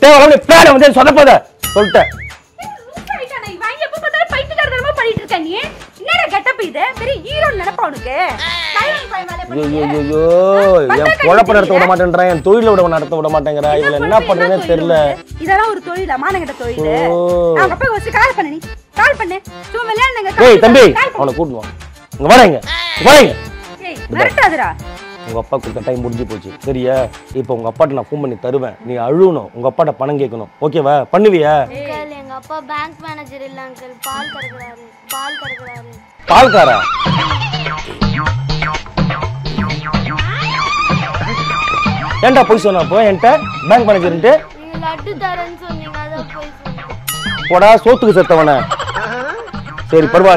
தேவை பிளான் வந்து சொதப்பத சொல்லிட்டேன் ஆயிட்டானே, இவன் எப்ப பார்த்தாலும் பைத்தியக்காரத்தனமா பண்ணிட்டு இருக்க நீ என்னடா கெட்டப் இது பெரிய ஹீரோ நினைப்பா உனக்கு தலைவன் பையன் மேல ஐயோ பண்ணிட்டு. ஐயோ வந்தா என் கை குழப்ப நடத்த விட தெரியல. மாட்டேன்றேன் என் தொழில விட நடத்த விட மாட்டேங்கிறா இவள என்ன சொல்றது பண்றதுன்னு தொழில் தெரியல உனக்கு? இதெல்லாம் ஒரு தொழிலா மானங்கிட்ட தொழில் ஓ. அவங்க அப்பா வச்சு கால் பண்ணு நீ கால் பண்ணு சும்மா விளையாடுங்க ஏய் தம்பி கால் பண்ணு. அவனை கூட்டு வா இங்க வரேங்க வரேங்க ஏய் மிரட்டாதடா உங்க அப்பா கொடுத்த டைம் முடிஞ்சு போச்சு சரியா இப்போ உங்க அப்பாட்ட நான் ஃபோன் பண்ணி தருவேன் நீ அழுகணும் உங்க அப்பாட்ட பணம் கேட்கணும் ஓகேவா பண்ணுவியா அங்கிள் எங்க அப்பா பேங்க் மேனேஜர் இல்ல அங்கிள் பால் கறக்குறாரு பால் கறக்குறாரு பால்காரா ஏன்டா போய் சொன்ன அப்போ என்கிட்ட பேங்க் மேனேஜர்ன்ட்டு நீங்க லட்டு தரேன்னு சொன்னீங்க அதான் போய் சொன்னேன் போடா சோத்துக்கு செத்தவன சரி பரவாயில்ல